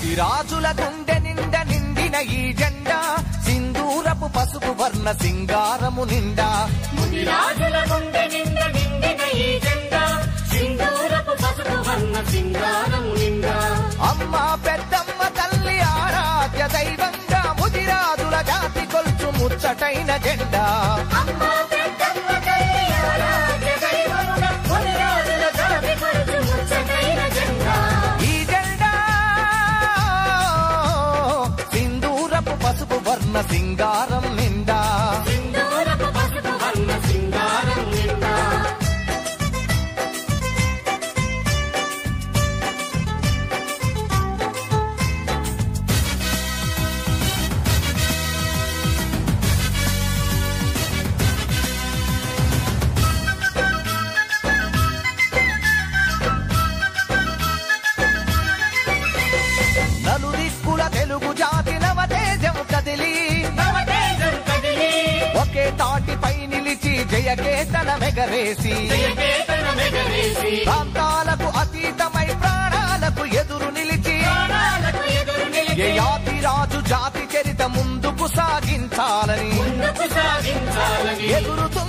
ముది రాజుల గుండె నిండ నిండిన ఈ జెండా సింధూరపు పసుపు వర్ణ సింగారము నిండా ముది రాజుల గుండె నిండ నిండిన ఈ జెండా సింధూరపు పసుపు వర్ణ సింగారం నిండా అమ్మ పెద్దమ్మ తల్లి ఆరాధ్య దైవంగా ముదిరాజుల జాతి కొల్చు ముచ్చటైన జెండా అమ్మ పెద్దమ్మ తల్లి ఆరాధ్య దైవముగా ముది రాజుల జాతి కొరకు ముచ్చటైన జెండా ఈ జెండా సింధూరపు పసుపు వర్ణ సింగారం నిండా సింధూరపు పసుపు వర్ణ సింగారం నిండా నలుదిక్కుల తెలుగు జాతి నవతేజం కదిలి నవతేజం కదిలి ఒకే తాటిపై నిలిచి జయకేతన మెగరేసి జయకేతన మెగవేసి ప్రాంతాలకు అతీతమై ప్రాణాలకు ఎదురు నిలిచి ప్రాణాలకు ఎదురు నిలిచి యయాతి రాజు జాతి చరిత ముందుకు సాగించాలని ముందుకు సాగించాలని ఎగురుతూ